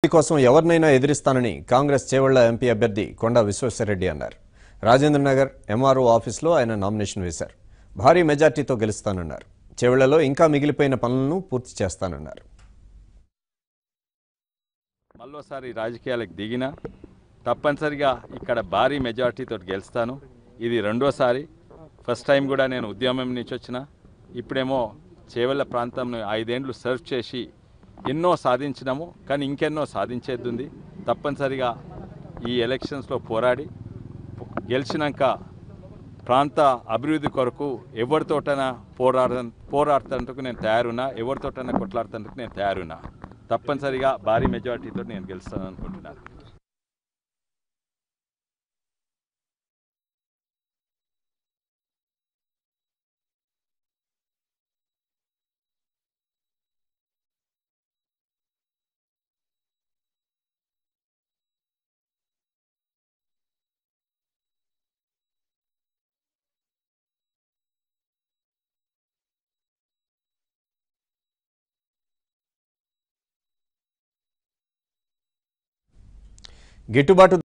కోసం ఎవరినైనా ఎదిరిస్తానని కాంగ్రెస్ చేవళ్ల ఎంపీ అభ్యర్థి కొండా విశ్వేశ్వరరెడ్డి అన్నారు రాజేంద్రనగర్ ఎంఆర్ఓ ఆఫీసులో ఆయన నామినేషన్ వేశారు భారీ మెజార్టీతో గెలుస్తానన్నారు చేవళ్లలో ఇంకా మిగిలిపోయిన పనులను పూర్తి చేస్తానన్నారు మళ్ళోసారి రాజకీయాలకు దిగిన తప్పనిసరిగా ఇక్కడ భారీ మెజార్టీతో గెలుస్తాను ఇది రెండోసారి ఫస్ట్ టైం కూడా నేను ఉద్యమం నుంచి వచ్చిన ఇప్పుడేమో చేవెళ్ళ ప్రాంతంను ఐదేండ్లు సర్వ్ చేసి ఎన్నో సాధించినాము కానీ ఇంకెన్నో సాధించేది ఉంది తప్పనిసరిగా ఈ ఎలక్షన్స్లో పోరాడి గెలిచినాక ప్రాంత అభివృద్ధి కొరకు ఎవరితోటైనా పోరాడ పోరాడుతందుకు నేను తయారున్నా ఎవరితోటైనా కొట్లాడుతందుకు నేను తయారున్నా తప్పనిసరిగా భారీ మెజారిటీతో నేను గెలుస్తాను అనుకుంటున్నాను గిట్టుబాటు